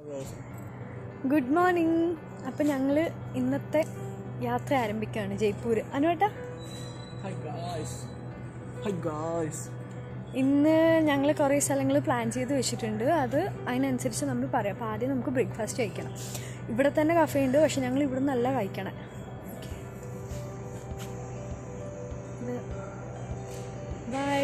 Good morning അപ്പം ഞങ്ങൾ ഇന്നത്തെ യാത്ര ആരംഭിക്കുകയാണ് Jaipur അനുവേട്ടാ Hi guys. Hi guys. ഇന്ന് ഞങ്ങൾ കുറേ സ്ഥലങ്ങൾ പ്ലാൻ ചെയ്ത് വെച്ചിട്ടുണ്ട് അത് അതിനനുസരിച്ച് നമ്മൾ പറയാം അപ്പോൾ ആദ്യം നമുക്ക് ബ്രേക്ക്ഫാസ്റ്റ് കഴിക്കണം ഇവിടെ തന്നെ കഫേ ഉണ്ട് പക്ഷെ ഞങ്ങൾ ഇവിടെ നിന്നല്ല കഴിക്കണേ ബൈ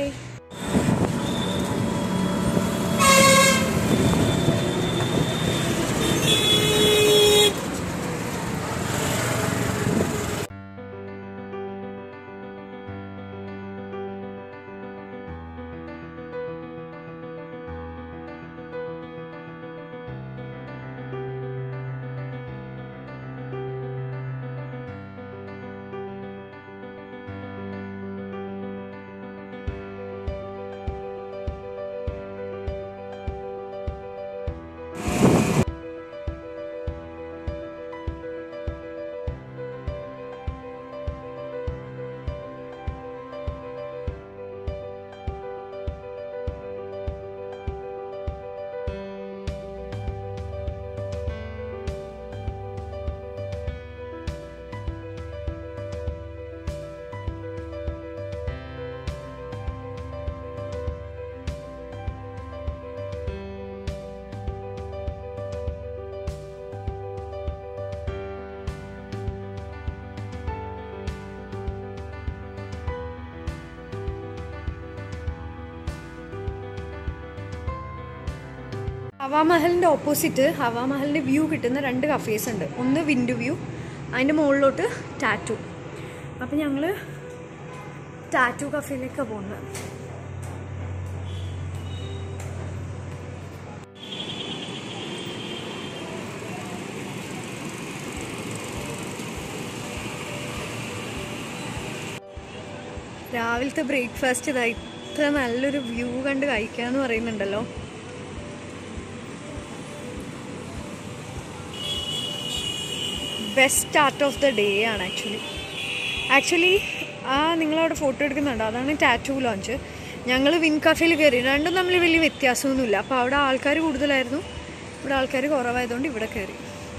ഹവാമഹലിൻ്റെ ഓപ്പോസിറ്റ് ഹവാമഹലിൻ്റെ വ്യൂ കിട്ടുന്ന രണ്ട് കഫേസ് ഉണ്ട് ഒന്ന് വിൻഡ് വ്യൂ അതിൻ്റെ മുകളിലോട്ട് ടാറ്റു അപ്പം ഞങ്ങൾ ടാറ്റു കഫേയിലേക്കാണ് പോകുന്നത് രാവിലത്തെ ബ്രേക്ക്ഫാസ്റ്റ് ഇതാ ഇത്ര നല്ലൊരു വ്യൂ കണ്ട് കഴിക്കാന്ന് പറയുന്നുണ്ടല്ലോ best start of the day ആണ് ആക്ച്വലി ആക്ച്വലി ആ നിങ്ങളവിടെ ഫോട്ടോ എടുക്കുന്നുണ്ടോ അതാണ് ടാറ്റു ലോഞ്ച് ഞങ്ങൾ വിൻ കഫേയിൽ കയറി രണ്ടും തമ്മിൽ വലിയ വ്യത്യാസമൊന്നുമില്ല അപ്പോൾ അവിടെ ആൾക്കാർ കൂടുതലായിരുന്നു ഇവിടെ ആൾക്കാർ കുറവായതുകൊണ്ട് ഇവിടെ കയറി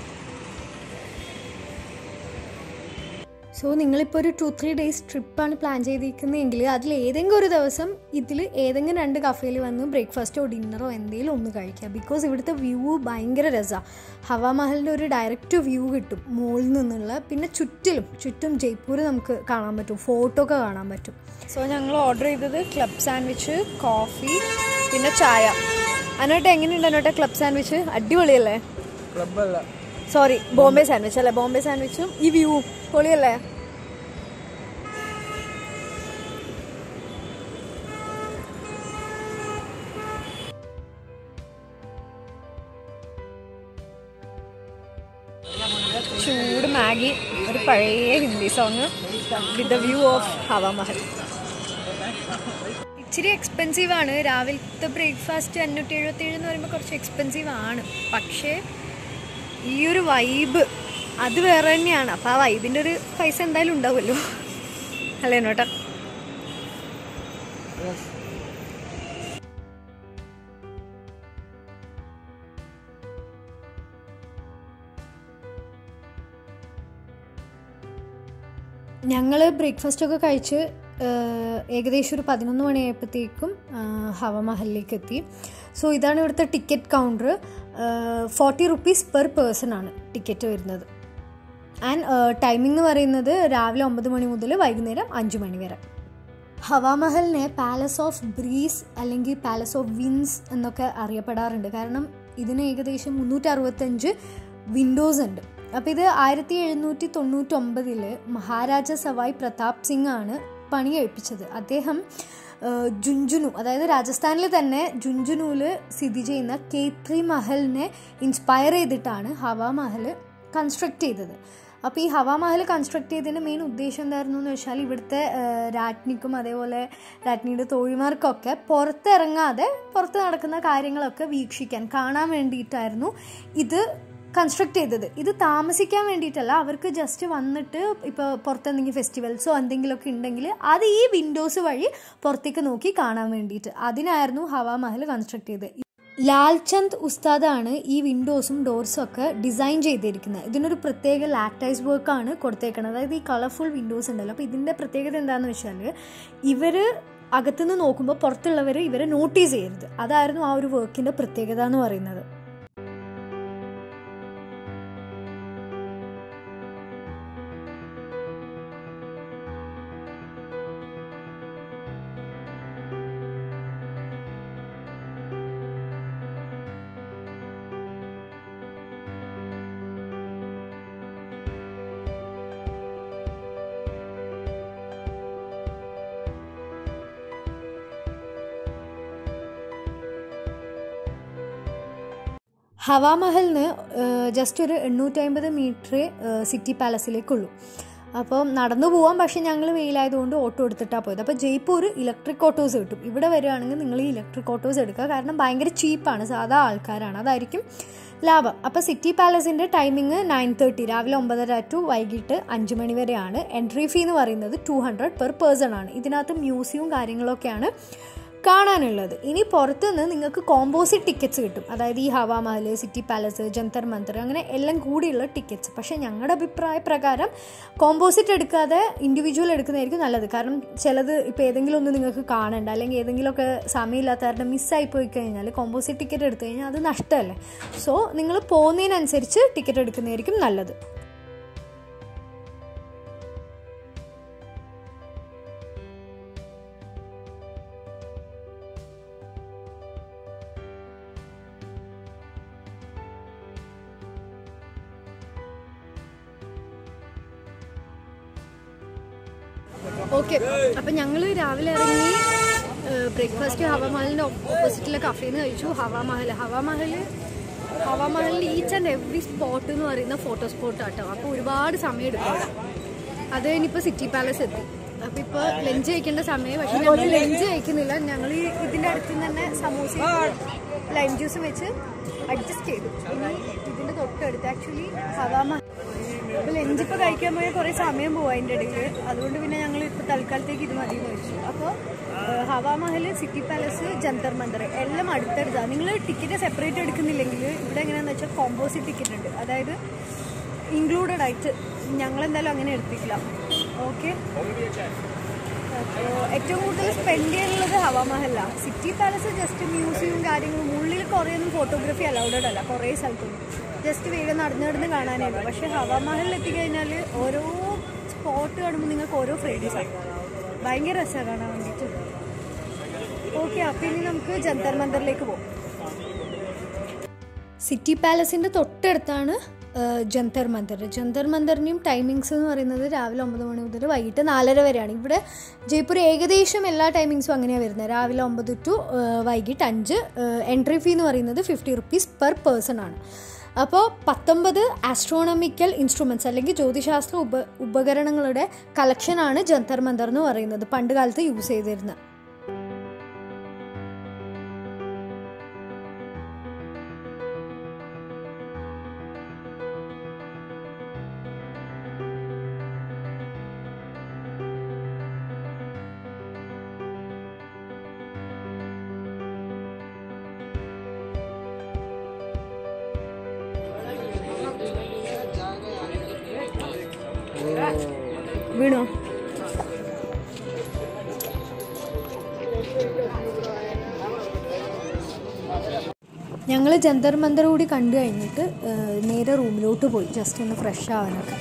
സോ നിങ്ങളിപ്പോൾ ഒരു ടു ത്രീ ഡേയ്സ് ട്രിപ്പാണ് പ്ലാൻ ചെയ്തിരിക്കുന്നതെങ്കിൽ അതിൽ ഏതെങ്കിലും ഒരു ദിവസം ഇതിൽ ഏതെങ്കിലും രണ്ട് കഫേയിൽ വന്ന് ബ്രേക്ക്ഫാസ്റ്റോ ഡിന്നറോ എന്തെങ്കിലും ഒന്ന് കഴിക്കുക ബിക്കോസ് ഇവിടുത്തെ വ്യൂ ഭയങ്കര രസമാണ് ഹവാമഹലിൻ്റെ ഒരു ഡയറക്റ്റ് വ്യൂ കിട്ടും മുകളിൽ നിന്നുള്ള പിന്നെ ചുറ്റിലും ചുറ്റും ജയ്പൂർ നമുക്ക് കാണാൻ പറ്റും ഫോട്ടോ ഒക്കെ കാണാൻ പറ്റും സോ ഞങ്ങൾ ഓർഡർ ചെയ്തത് ക്ലബ് സാൻഡ്വിച്ച് കോഫി പിന്നെ ചായ അതിനോട്ട് എങ്ങനെയുണ്ട് അതിനോട്ടെ ക്ലബ് സാൻഡ്വിച്ച് അടിപൊളിയല്ലേ Club അല്ല സോറി ബോംബെ സാൻഡ്വിച്ച് അല്ലേ ബോംബെ സാൻഡ്വിച്ചും ഈ വ്യൂ പൊളിയല്ലേ ചൂട് മാഗി ഒരു പഴയ Hindi song with the view of Hawa Mahal ഇച്ചിരി എക്സ്പെൻസീവ് ആണ് രാവിലത്തെ ബ്രേക്ക്ഫാസ്റ്റ് അഞ്ഞൂറ്റി എഴുപത്തി ഏഴ് എന്ന് പറയുമ്പോൾ കുറച്ച് എക്സ്പെൻസീവ് ആണ് പക്ഷേ ഈ ഒരു വൈബ് അത് വേറെ തന്നെയാണ് അപ്പോൾ ആ വൈബിൻ്റെ ഒരു പൈസ എന്തായാലും ഉണ്ടാവുമല്ലോ അല്ലേ നോട്ടാ ഞങ്ങൾ ബ്രേക്ക്ഫാസ്റ്റ് ഒക്കെ കഴിച്ച് ഏഹ്, ഏകദേശം ഒരു പതിനൊന്ന് മണിയായപ്പോഴത്തേക്കും ഹവമഹലിലേക്ക് എത്തി സോ ഇതാണ് ഇവിടുത്തെ ticket counter forty rupees per person ആണ് ടിക്കറ്റ് വരുന്നത് ആൻഡ് ടൈമിംഗ് എന്ന് പറയുന്നത് രാവിലെ ഒമ്പത് മണി മുതൽ വൈകുന്നേരം അഞ്ച് മണി വരെ ഹവാമഹലിനെ പാലസ് ഓഫ് ബ്രീസ് അല്ലെങ്കിൽ പാലസ് ഓഫ് വിൻസ് എന്നൊക്കെ അറിയപ്പെടാറുണ്ട് കാരണം ഇതിന് ഏകദേശം മുന്നൂറ്റി അറുപത്തഞ്ച് വിൻഡോസ് ഉണ്ട് അപ്പോൾ ഇത് ആയിരത്തി എഴുന്നൂറ്റി തൊണ്ണൂറ്റൊമ്പതിൽ മഹാരാജ സവായ് പ്രതാപ് സിംഗ് ആണ് പണി കഴിപ്പിച്ചത് അദ്ദേഹം ആ, ജുൻജുനു അതായത് രാജസ്ഥാനിൽ തന്നെ ജുൻജുനുവിൽ സ്ഥിതി ചെയ്യുന്ന കേത്രി മഹലിനെ ഇൻസ്പയർ ചെയ്തിട്ടാണ് ഹവാ മഹൽ കൺസ്ട്രക്ട് ചെയ്തത് അപ്പോൾ ഈ ഹവാമഹൽ കൺസ്ട്രക്ട് ചെയ്തതിൻ്റെ മെയിൻ ഉദ്ദേശം എന്തായിരുന്നു എന്ന് വെച്ചാൽ ഇവിടുത്തെ ആ, രാജ്ഞിക്കും അതേപോലെ രാജ്ഞിയുടെ തോഴിമാർക്കൊക്കെ പുറത്തിറങ്ങാതെ പുറത്ത് നടക്കുന്ന കാര്യങ്ങളൊക്കെ വീക്ഷിക്കാൻ കാണാൻ വേണ്ടിയിട്ടായിരുന്നു ഇത് കൺസ്ട്രക്ട് ചെയ്തത് ഇത് താമസിക്കാൻ വേണ്ടിയിട്ടല്ല അവർക്ക് ജസ്റ്റ് വന്നിട്ട് ഇപ്പോൾ പുറത്ത് എന്തെങ്കിലും ഫെസ്റ്റിവൽസോ എന്തെങ്കിലുമൊക്കെ ഉണ്ടെങ്കിൽ അത് ഈ വിൻഡോസ് വഴി പുറത്തേക്ക് നോക്കി കാണാൻ വേണ്ടിയിട്ട് അതിനായിരുന്നു ഹവാ മഹൽ കൺസ്ട്രക്ട് ചെയ്തത് ലാൽചന്ദ് ഉസ്താദാണ് ഈ വിൻഡോസും ഡോർസും ഒക്കെ ഡിസൈൻ ചെയ്തിരിക്കുന്നത് ഇതിനൊരു പ്രത്യേക ലാക്ടൈസ് വർക്കാണ് കൊടുത്തേക്കുന്നത് അതായത് ഈ കളർഫുൾ വിൻഡോസ് ഉണ്ടല്ലോ അപ്പോൾ ഇതിൻ്റെ പ്രത്യേകത എന്താണെന്ന് വെച്ചാൽ ഇവർ അകത്തുനിന്ന് നോക്കുമ്പോൾ പുറത്തുള്ളവർ ഇവരെ നോട്ടീസ് ചെയ്യരുത് അതായിരുന്നു ആ ഒരു വർക്കിൻ്റെ പ്രത്യേകത എന്ന് പറയുന്നത് ഹവാമഹലിന് ജസ്റ്റ് ഒരു എണ്ണൂറ്റമ്പത് മീറ്റർ സിറ്റി പാലസിലേക്കുള്ളൂ അപ്പോൾ നടന്നു പോവാം പക്ഷേ ഞങ്ങൾ വെയിലായതുകൊണ്ട് ഓട്ടോ എടുത്തിട്ടാണ് പോയത് അപ്പോൾ ജയ്പൂർ ഇലക്ട്രിക് ഓട്ടോസ് കിട്ടും ഇവിടെ വരികയാണെങ്കിൽ നിങ്ങൾ ഈ ഇലക്ട്രിക് ഓട്ടോസ് എടുക്കുക കാരണം ഭയങ്കര ചീപ്പാണ് സാധാ ആൾക്കാരാണ് അതായിരിക്കും ലാഭം അപ്പോൾ സിറ്റി പാലസിൻ്റെ ടൈമിങ് നയൻ തേർട്ടി രാവിലെ ഒമ്പതര ടു വൈകിട്ട് അഞ്ച് മണി വരെയാണ് എൻട്രി ഫീ എന്ന് പറയുന്നത് ടു ഹൺഡ്രഡ് പെർ പേഴ്സൺ ആണ് ഇതിനകത്ത് മ്യൂസിയവും കാര്യങ്ങളൊക്കെയാണ് കാണാനുള്ളത് ഇനി പുറത്തുനിന്ന് നിങ്ങൾക്ക് കോമ്പോസിറ്റ് ടിക്കറ്റ്സ് കിട്ടും അതായത് ഈ ഹവാമഹൽ സിറ്റി പാലസ് ജന്തർ മന്തർ അങ്ങനെ എല്ലാം കൂടിയുള്ള ടിക്കറ്റ്സ് പക്ഷേ ഞങ്ങളുടെ അഭിപ്രായ പ്രകാരം കോമ്പോസിറ്റ് എടുക്കാതെ ഇൻഡിവിജ്വൽ എടുക്കുന്നതായിരിക്കും നല്ലത് കാരണം ചിലത് ഇപ്പോൾ ഏതെങ്കിലും ഒന്ന് നിങ്ങൾക്ക് കാണണ്ട അല്ലെങ്കിൽ ഏതെങ്കിലുമൊക്കെ സമയമില്ലാത്ത കാരണം മിസ്സായി പോയി കഴിഞ്ഞാൽ കോമ്പോസിറ്റ് ടിക്കറ്റ് എടുത്തു കഴിഞ്ഞാൽ അത് നഷ്ടമല്ലേ സോ നിങ്ങൾ പോകുന്നതിനനുസരിച്ച് ടിക്കറ്റ് എടുക്കുന്നതായിരിക്കും നല്ലത് ഓക്കെ അപ്പം ഞങ്ങൾ രാവിലെ ഇറങ്ങി ബ്രേക്ക്ഫാസ്റ്റ് ഹവാമഹലിൻ്റെ ഓപ്പോസിറ്റിലെ കഫേയിൽ നിന്ന് കഴിച്ചു ഹവാമഹൽ ഹവാമഹൽ ഹവാമഹലിൽ ഈച്ച് ആൻഡ് എവറി സ്പോട്ട് എന്ന് പറയുന്ന ഫോട്ടോ സ്പോട്ട് ആട്ടോ അപ്പോൾ ഒരുപാട് സമയം എടുക്കും അവിടെ അത് കഴിഞ്ഞിപ്പോൾ സിറ്റി പാലസ് എത്തി അപ്പോൾ ഇപ്പോൾ ലഞ്ച് കഴിക്കേണ്ട സമയം പക്ഷേ ഞങ്ങൾ ലഞ്ച് കഴിക്കുന്നില്ല ഞങ്ങൾ ഈ ഇതിൻ്റെ അടുത്ത് നിന്ന് തന്നെ സമൂസ ലൈം ജ്യൂസും വെച്ച് അഡ്ജസ്റ്റ് ചെയ്തു ഇനി ഇതിൻ്റെ തൊട്ടടുത്ത് ആക്ച്വലി ഹവാമഹൽ അപ്പോൾ ലഞ്ച് ഇപ്പോൾ കഴിക്കാൻ പോയാൽ കുറേ സമയം പോകും അതിൻ്റെ ഇടയിൽ അതുകൊണ്ട് പിന്നെ ഞങ്ങൾ ഇപ്പോൾ തൽക്കാലത്തേക്ക് ഇത് മതി എന്ന് വെച്ചു അപ്പോൾ ഹവാമഹൽ സിറ്റി പാലസ് ജന്തർ മന്ദർ എല്ലാം അടുത്തടുത്താണ് നിങ്ങൾ ടിക്കറ്റ് സെപ്പറേറ്റ് എടുക്കുന്നില്ലെങ്കിൽ ഇവിടെ എങ്ങനെയാണെന്ന് വെച്ചാൽ കോമ്പോസിറ്റ് ടിക്കറ്റ് ഉണ്ട് അതായത് ഇൻക്ലൂഡഡ് ആയിട്ട് ഞങ്ങളെന്തായാലും അങ്ങനെ എടുത്തിട്ടില്ല ഓക്കെ അപ്പോൾ ഏറ്റവും കൂടുതൽ സ്പെൻഡ് ചെയ്യാനുള്ളത് ഹവാമഹലാണ് സിറ്റി പാലസ് ജസ്റ്റ് മ്യൂസിയവും കാര്യങ്ങളും ഉള്ളിൽ കുറേയൊന്നും ഫോട്ടോഗ്രാഫി അലൗഡഡ് അല്ല കുറേ സ്ഥലത്തൊന്നും ജസ്റ്റ് വേഗം നടന്ന് നടന്ന് കാണാനേ ഉള്ളൂ പക്ഷേ ഹവാമഹലിൽ എത്തിക്കഴിഞ്ഞാൽ ഓരോ സ്പോട്ട് കാണുമ്പോൾ നിങ്ങൾക്ക് ഓരോ ഫ്രേഡീസാണ് ഭയങ്കര രസമാണ് കാണാൻ വേണ്ടിയിട്ട് ഓക്കെ അപ്പം ഇനി നമുക്ക് ജന്തർ മന്ദറിലേക്ക് പോകും സിറ്റി പാലസിൻ്റെ തൊട്ടടുത്താണ് ജന്തർ മന്ദർ ജന്തർ മന്ദറിൻ്റെയും ടൈമിങ്സ് എന്ന് പറയുന്നത് രാവിലെ ഒമ്പത് മണി മുതൽ വൈകിട്ട് നാലര വരെയാണ് ഇവിടെ ജയ്പൂർ ഏകദേശം എല്ലാ ടൈമിങ്സും അങ്ങനെയാണ് വരുന്നത് രാവിലെ ഒമ്പത് ടു വൈകിട്ട് അഞ്ച് എൻട്രി ഫീ എന്ന് പറയുന്നത് ഫിഫ്റ്റി റുപ്പീസ് പെർ പേഴ്സൺ ആണ് അപ്പോൾ പത്തൊമ്പത് ആസ്ട്രോണമിക്കൽ ഇൻസ്ട്രുമെൻറ്റ്സ് അല്ലെങ്കിൽ ജ്യോതിശാസ്ത്ര ഉപ ഉപകരണങ്ങളുടെ കളക്ഷനാണ് ജന്തർ മന്ദർ എന്ന് പറയുന്നത് പണ്ട് കാലത്ത് യൂസ് ചെയ്തിരുന്നത് വീണോ ഞങ്ങൾ ജന്തർ മന്ദർ കൂടി കണ്ടു കഴിഞ്ഞിട്ട് ഏഹ്, നേരെ റൂമിലോട്ട് പോയി ജസ്റ്റ് ഒന്ന് ഫ്രഷ് ആവാനൊക്കെ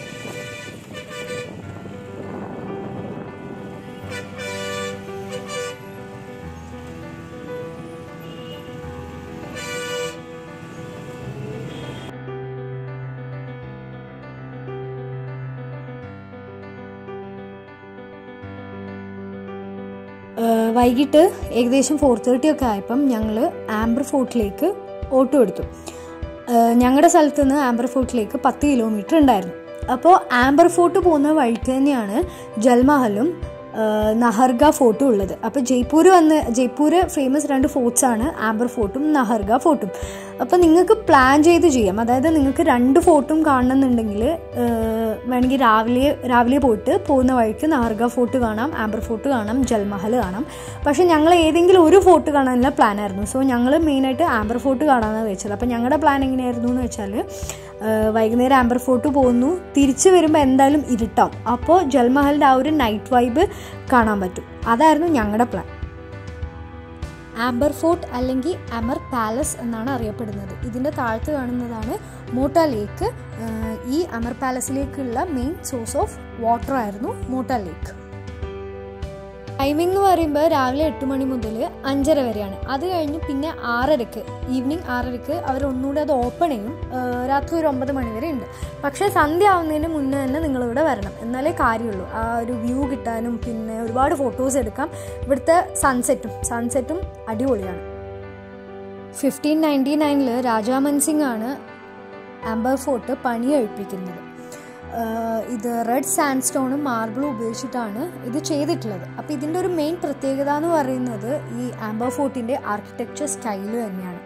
ഏഹ് വൈകിട്ട് ഏകദേശം ഫോർ തേർട്ടി ഒക്കെ ആയപ്പം ഞങ്ങൾ ആംബർ ഫോർട്ടിലേക്ക് ഓട്ടോ എടുത്തു ഏഹ് ഞങ്ങളുടെ സ്ഥലത്ത് നിന്ന് ആംബർ ഫോർട്ടിലേക്ക് പത്ത് കിലോമീറ്റർ ഉണ്ടായിരുന്നു അപ്പോൾ ആംബർ ഫോർട്ട് പോകുന്ന വഴിക്ക് തന്നെയാണ് ജൽമഹലും നഹർഗ ഫോർട്ടും ഉള്ളത് അപ്പോൾ ജയ്പൂർ വന്ന് ജയ്പൂർ ഫേമസ് രണ്ട് ഫോർട്ട്സ് ആണ് ആംബർ ഫോർട്ടും നഹർഗ ഫോർട്ടും അപ്പോൾ നിങ്ങൾക്ക് പ്ലാൻ ചെയ്ത് ചെയ്യാം അതായത് നിങ്ങൾക്ക് രണ്ട് ഫോർട്ടും കാണണമെന്നുണ്ടെങ്കിൽ വേണമെങ്കിൽ രാവിലെ രാവിലെ പോയിട്ട് പോകുന്ന വഴിക്ക് നഹർഗ ഫോർട്ട് കാണാം ആംബർ ഫോർട്ട് കാണാം ജൽമഹൽ കാണാം പക്ഷേ ഞങ്ങൾ ഏതെങ്കിലും ഒരു ഫോർട്ട് കാണാനുള്ള പ്ലാൻ ആയിരുന്നു സോ ഞങ്ങൾ മെയിനായിട്ട് ആംബർ ഫോർട്ട് കാണാമെന്നാണ് വെച്ചത് അപ്പോൾ ഞങ്ങളുടെ പ്ലാൻ എങ്ങനെയായിരുന്നു എന്ന് വെച്ചാൽ വൈകുന്നേരം ആംബർ ഫോർട്ട് പോകുന്നു തിരിച്ചു വരുമ്പോൾ എന്തായാലും ഇരുട്ടാവും അപ്പോൾ ജൽമഹലിൻ്റെ ആ ഒരു നൈറ്റ് വൈബ് കാണാൻ പറ്റും അതായിരുന്നു ഞങ്ങളുടെ പ്ലാൻ ആംബർ ഫോർട്ട് അല്ലെങ്കിൽ അമർ പാലസ് എന്നാണ് അറിയപ്പെടുന്നത് ഇതിൻ്റെ താഴത്ത് കാണുന്നതാണ് മോട്ട ലേക്ക് ഈ അമർ പാലസിലേക്കുള്ള മെയിൻ സോഴ്സ് ഓഫ് വാട്ടർ ആയിരുന്നു മോട്ട ലേക്ക് ടൈമിംഗ് എന്ന് പറയുമ്പോൾ രാവിലെ എട്ട് മണി മുതൽ അഞ്ചര വരെയാണ് അത് കഴിഞ്ഞ് പിന്നെ ആറരക്ക് ഈവനിങ് ആറരക്ക് അവർ ഒന്നുകൂടി അത് ഓപ്പൺ ചെയ്യും രാത്രി ഒരു ഒമ്പത് മണി വരെ ഉണ്ട് പക്ഷേ സന്ധ്യ ആവുന്നതിന് മുന്നേ തന്നെ നിങ്ങളിവിടെ വരണം എന്നാലേ കാര്യമുള്ളൂ ആ ഒരു വ്യൂ കിട്ടാനും പിന്നെ ഒരുപാട് ഫോട്ടോസ് എടുക്കാം ഇവിടുത്തെ സൺസെറ്റും സൺസെറ്റും അടിപൊളിയാണ് ഫിഫ്റ്റീൻ നയൻറ്റി നയനിൽ രാജാമൻ സിംഗ് ആണ് ആംബർ ഫോർട്ട് പണി കഴിപ്പിക്കുന്നത് ഇത് റെഡ് സാൻഡ് സ്റ്റോണും മാർബിളും ഉപയോഗിച്ചിട്ടാണ് ഇത് ചെയ്തിട്ടുള്ളത് അപ്പോൾ ഇതിൻ്റെ ഒരു മെയിൻ പ്രത്യേകത എന്ന് പറയുന്നത് ഈ ആംബർ ഫോർട്ടിൻ്റെ ആർക്കിടെക്ചർ സ്റ്റൈല് തന്നെയാണ്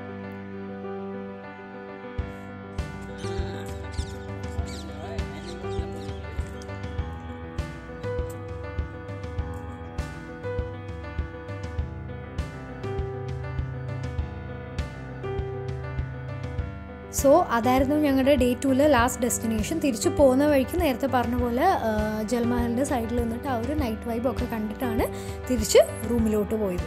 സോ അതായിരുന്നു ഞങ്ങളുടെ ഡേ ടൂവിലെ ലാസ്റ്റ് ഡെസ്റ്റിനേഷൻ തിരിച്ചു പോകുന്ന വഴിക്ക് നേരത്തെ പറഞ്ഞ പോലെ ജൽമഹലിൻ്റെ സൈഡിൽ നിന്നിട്ട് ആ ഒരു നൈറ്റ് വൈബ് ഒക്കെ കണ്ടിട്ടാണ് തിരിച്ച് റൂമിലോട്ട് പോയത്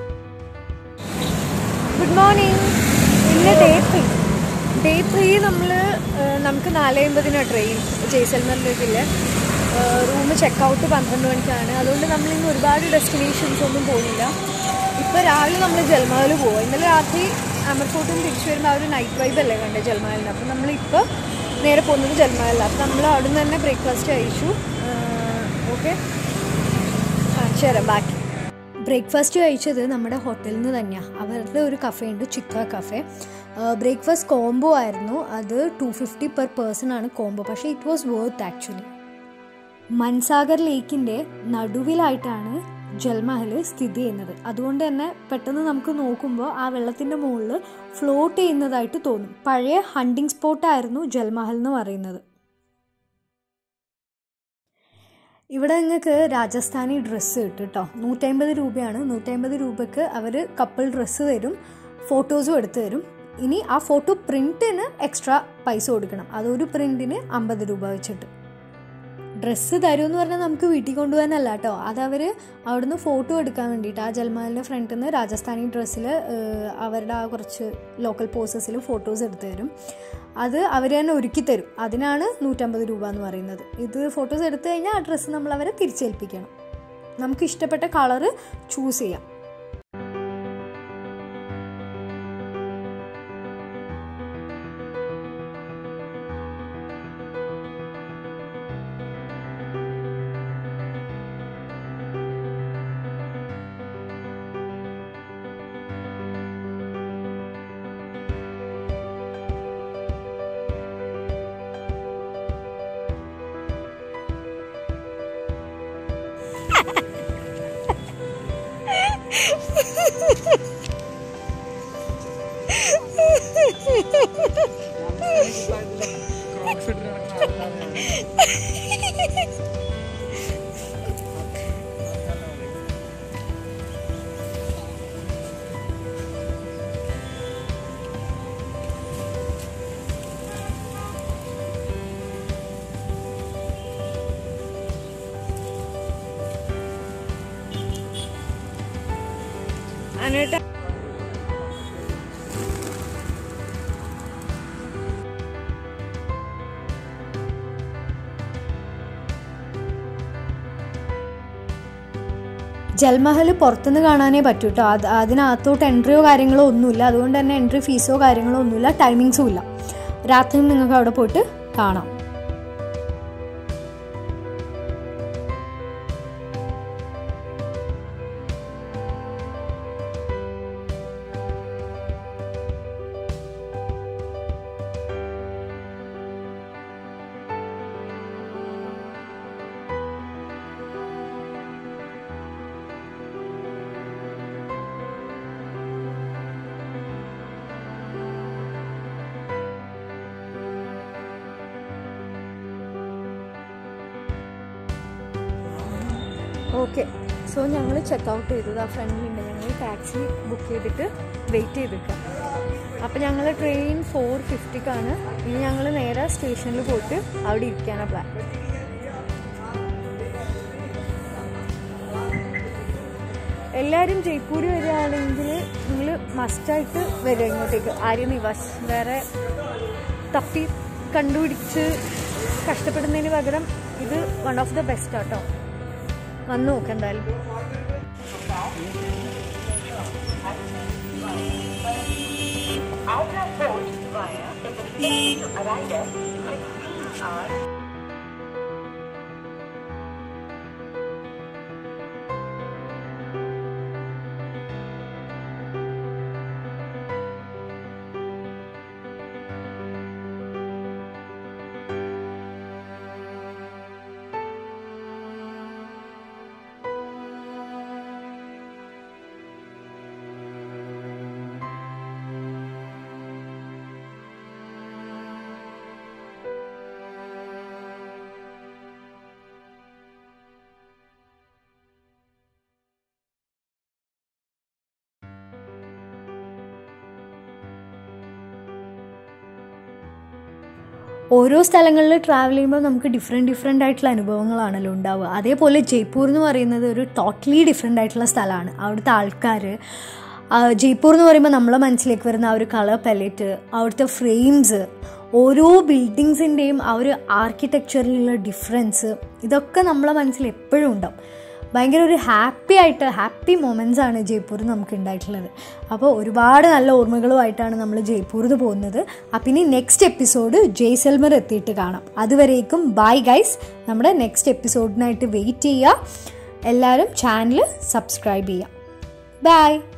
ഗുഡ് മോർണിംഗ് ഇന്ന് ഡേ ത്രീ ഡേ ത്രീ നമ്മൾ നമുക്ക് നാല് അമ്പതിനാണ് ട്രെയിൻ ജയ്സൽമറിലേക്കില്ല റൂം ചെക്കൗട്ട് പന്ത്രണ്ട് മണിക്കാണ് അതുകൊണ്ട് നമ്മളിന്ന് ഒരുപാട് ഡെസ്റ്റിനേഷൻസ് ഒന്നും പോകുന്നില്ല ഇപ്പോൾ രാവിലെ നമ്മൾ ജൽമഹൽ പോകും ഇന്നലെ രാത്രി അമർഫോർട്ടും തിരിച്ചു വരുമ്പോൾ ആ ഒരു നൈറ്റ് വൈബ് അല്ലേ കണ്ടത് ജൽമഹലിന് അപ്പോൾ നമ്മളിപ്പോൾ നേരെ പോകുന്നത് ജൽമഹലിലാണ് അപ്പോൾ നമ്മൾ അവിടെ നിന്ന് തന്നെ ബ്രേക്ക്ഫാസ്റ്റ് കഴിച്ചു ഓക്കെ കാണിച്ചു തരാം ബാക്കി ബ്രേക്ക്ഫാസ്റ്റ് കഴിച്ചത് നമ്മുടെ ഹോട്ടലിൽ നിന്ന് തന്നെയാണ് അവരുടെ ഒരു കഫേ ഉണ്ട് ചിക്ക കഫേ ബ്രേക്ക്ഫാസ്റ്റ് കോംബോ ആയിരുന്നു അത് ടു ഫിഫ്റ്റി പെർ പേഴ്സൺ ആണ് കോംബോ പക്ഷേ it was worth actually Man Sagar ലേക്കിൻ്റെ നടുവിലായിട്ടാണ് ജൽമഹൽ സ്ഥിതി ചെയ്യുന്നത് അതുകൊണ്ട് തന്നെ പെട്ടെന്ന് നമുക്ക് നോക്കുമ്പോൾ ആ വെള്ളത്തിൻ്റെ മുകളിൽ ഫ്ലോട്ട് ചെയ്യുന്നതായിട്ട് തോന്നും പഴയ ഹണ്ടിങ് സ്പോട്ടായിരുന്നു ജൽമഹൽ എന്ന് പറയുന്നത് ഇവിടെ നിങ്ങൾക്ക് രാജസ്ഥാനി ഡ്രസ്സ് കിട്ടും കേട്ടോ നൂറ്റമ്പത് രൂപയാണ് നൂറ്റമ്പത് രൂപയ്ക്ക് അവർ കപ്പിൾ ഡ്രസ്സ് തരും ഫോട്ടോസും എടുത്തു തരും ഇനി ആ ഫോട്ടോ പ്രിൻറ്റിന് എക്സ്ട്രാ പൈസ കൊടുക്കണം അതൊരു പ്രിൻറ്റിന് അമ്പത് രൂപ വെച്ചിട്ട് ഡ്രസ്സ് തരുമെന്ന് പറഞ്ഞാൽ നമുക്ക് വീട്ടിൽ കൊണ്ടുപോകാനല്ല കേട്ടോ അതവർ അവിടുന്ന് ഫോട്ടോ എടുക്കാൻ വേണ്ടിയിട്ട് ആ ജൽമഹലിൻ്റെ ഫ്രണ്ടിൽ നിന്ന് രാജസ്ഥാനി ഡ്രസ്സിൽ അവരുടെ ആ കുറച്ച് ലോക്കൽ പോസസിൽ ഫോട്ടോസ് എടുത്തു തരും അത് അവർ തന്നെ ഒരുക്കി തരും അതിനാണ് നൂറ്റമ്പത് രൂപ എന്ന് പറയുന്നത് ഇത് ഫോട്ടോസ് എടുത്തു കഴിഞ്ഞാൽ ആ ഡ്രസ്സ് നമ്മൾ അവരെ തിരിച്ചേൽപ്പിക്കണം നമുക്ക് ഇഷ്ടപ്പെട്ട കളറ് ചൂസ് ചെയ്യാം അനേട്ട ജൽമഹൽ പുറത്തുനിന്ന് കാണാനേ പറ്റൂ കേട്ടോ അത് അതിനകത്തോട്ട് എൻട്രിയോ കാര്യങ്ങളോ ഒന്നുമില്ല അതുകൊണ്ട് തന്നെ എൻട്രി ഫീസോ കാര്യങ്ങളോ ഒന്നുമില്ല ടൈമിങ്സും ഇല്ല രാത്രിയും നിങ്ങൾക്ക് അവിടെ പോയിട്ട് കാണാം ഓക്കെ സോ ഞങ്ങൾ ചെക്ക് ഔട്ട് ചെയ്തത് ആ ഫ്രണ്ടിലുണ്ട് ഞങ്ങൾ ടാക്സി ബുക്ക് ചെയ്തിട്ട് വെയിറ്റ് ചെയ്തിരിക്കാം അപ്പോൾ ഞങ്ങൾ ട്രെയിൻ ഫോർ ഫിഫ്റ്റിക്കാണ് ഇനി ഞങ്ങൾ നേരെ സ്റ്റേഷനിൽ പോയിട്ട് അവിടെ ഇരിക്കാനാണ് പ്ലാൻ എല്ലാവരും ജയ്പൂർ വരികയാണെങ്കിൽ നിങ്ങൾ മസ്റ്റായിട്ട് വരിക ഇങ്ങോട്ടേക്ക് ആര്യ നിവാസ് വേറെ തപ്പി കണ്ടുപിടിച്ച് കഷ്ടപ്പെടുന്നതിന് പകരം ഇത് വൺ ഓഫ് ദ ബെസ്റ്റ് ആട്ടോ വന്ന് നോക്ക് എന്തായാലും ഓരോ സ്ഥലങ്ങളിൽ ട്രാവൽ ചെയ്യുമ്പോൾ നമുക്ക് ഡിഫറെൻറ്റ് ഡിഫറെൻ്റ് ആയിട്ടുള്ള അനുഭവങ്ങളാണല്ലോ ഉണ്ടാവുക അതേപോലെ ജയ്പൂർ എന്ന് പറയുന്നത് ഒരു ടോട്ടലി ഡിഫറെൻ്റ് ആയിട്ടുള്ള സ്ഥലമാണ് അവിടുത്തെ ആൾക്കാർ ജയ്പൂർ എന്ന് പറയുമ്പോൾ നമ്മളെ മനസ്സിലേക്ക് വരുന്ന ആ ഒരു കളർ പലറ്റ് അവിടുത്തെ ഫ്രെയിംസ് ഓരോ ബിൽഡിങ്സിൻ്റെയും ആ ഒരു ആർക്കിടെക്ചറിലുള്ള ഡിഫറൻസ് ഇതൊക്കെ നമ്മളെ മനസ്സിൽ എപ്പോഴും ഉണ്ടാവും ഭയങ്കര ഒരു ഹാപ്പി ആയിട്ട് ഹാപ്പി മൊമെൻറ്റ്സ് ആണ് ജയ്പൂർ നമുക്ക് ഉണ്ടായിട്ടുള്ളത് അപ്പോൾ ഒരുപാട് നല്ല ഓർമ്മകളുമായിട്ടാണ് നമ്മൾ ജയ്പൂരിൽ പോകുന്നത് അപ്പം ഇനി നെക്സ്റ്റ് എപ്പിസോഡ് ജയ്സൽമർ എത്തിയിട്ട് കാണാം അതുവരേക്കും ബൈ ഗൈസ് നമ്മുടെ നെക്സ്റ്റ് എപ്പിസോഡിനായിട്ട് വെയിറ്റ് ചെയ്യുക എല്ലാവരും ചാനൽ സബ്സ്ക്രൈബ് ചെയ്യുക ബൈ